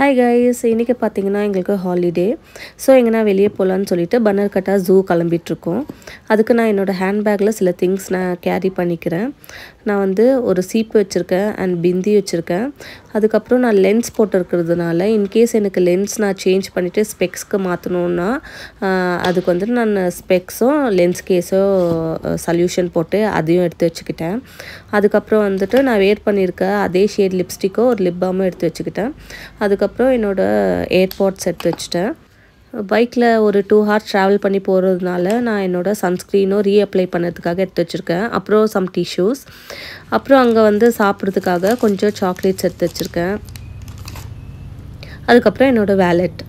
hi guys இன்றைக்கி பார்த்தீங்கன்னா எங்களுக்கு ஹாலிடே ஸோ எங்கன்னா வெளியே போகலான்னு சொல்லிட்டு பன்னர்கட்டா ஜூ கிளம்பிட்டுருக்கோம் அதுக்கு நான் என்னோடய ஹேண்ட்பேக்கில் சில திங்ஸ் நான் கேரி பண்ணிக்கிறேன் நான் வந்து ஒரு சீப்பு வச்சுருக்கேன் அண்ட் பிந்தி வச்சுருக்கேன் அதுக்கப்புறம் நான் லென்ஸ் போட்டிருக்கிறதுனால இன்கேஸ் எனக்கு லென்ஸ் நான் சேஞ்ச் பண்ணிவிட்டு ஸ்பெக்ஸ்க்கு மாற்றணுன்னா அதுக்கு வந்துட்டு நான் ஸ்பெக்ஸும் லென்ஸ் கேஸோ சல்யூஷன் போட்டு அதையும் எடுத்து வச்சுக்கிட்டேன் அதுக்கப்புறம் வந்துட்டு நான் வேர் பண்ணியிருக்க அதே ஷேட் லிப்ஸ்டிக்கோ ஒரு லிப் பாமும் எடுத்து வச்சுக்கிட்டேன் அதுக்கப்புறம் என்னோடய ஏர்பாட்ஸ் எடுத்து வச்சுட்டேன் பைக்கில் ஒரு டூ ஹார்ஸ் ட்ராவல் பண்ணி போகிறதுனால நான் என்னோடய சன்ஸ்க்ரீனும் ரீஅப்ளை பண்ணதுக்காக எடுத்து வச்சுருக்கேன் அப்புறம் சம் டிஷ்யூஸ் அப்புறம் அங்கே வந்து சாப்பிட்றதுக்காக கொஞ்சம் சாக்லேட்ஸ் எடுத்து வச்சுருக்கேன் அதுக்கப்புறம் என்னோடய வேலெட்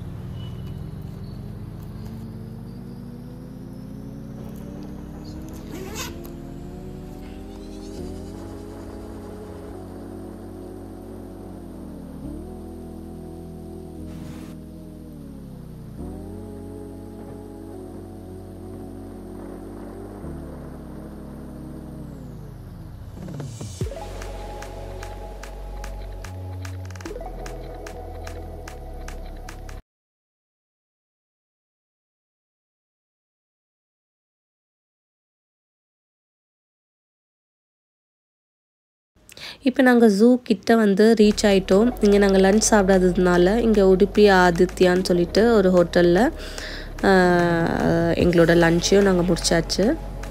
இப்போ நாங்கள் ஜூ கிட்ட வந்து ரீச் ஆகிட்டோம் இங்கே நாங்கள் லன்ச் சாப்பிடாததுனால இங்கே உடுப்பி ஆதித்யான்னு சொல்லிட்டு ஒரு ஹோட்டலில் எங்களோட லன்ச்சையும் நாங்கள் முடிச்சாச்சு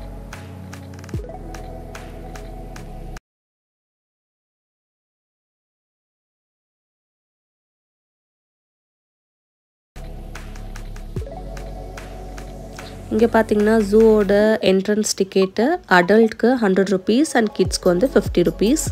இங்கே பார்த்தீங்கன்னா ஜூவோட என்ட்ரன்ஸ் டிக்கெட்டு அடல்ட்க்கு ஹண்ட்ரட் ருபீஸ் அண்ட் கிட்ஸ்க்கு வந்து ஃபிஃப்டி ருபீஸ்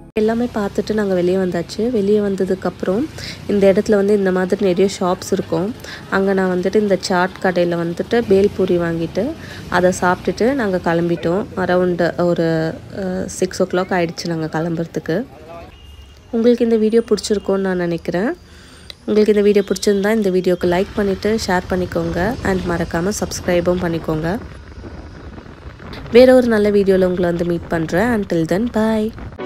எல்லாமே பார்த்துட்டு நாங்கள் வெளியே வந்தாச்சு வெளியே வந்ததுக்கப்புறம் இந்த இடத்துல வந்து இந்த மாதிரி நிறைய ஷாப்ஸ் இருக்கும் அங்கே நான் வந்துட்டு இந்த சாட் கடையில் வந்துட்டு பேல்பூரி வாங்கிட்டு அதை சாப்பிட்டுட்டு நாங்கள் கிளம்பிட்டோம் அரவுண்டு ஒரு சிக்ஸ் ஓ கிளாக் ஆகிடுச்சு நாங்கள் கிளம்புறதுக்கு உங்களுக்கு இந்த வீடியோ பிடிச்சிருக்கோன்னு நான் நினைக்கிறேன் உங்களுக்கு இந்த வீடியோ பிடிச்சிருந்தா இந்த வீடியோக்கு லைக் பண்ணிவிட்டு ஷேர் பண்ணிக்கோங்க அண்ட் மறக்காமல் சப்ஸ்கிரைபும் பண்ணிக்கோங்க வேற ஒரு நல்ல வீடியோவில் உங்களை வந்து மீட் பண்ணுறேன் அண்டில் தென் பாய்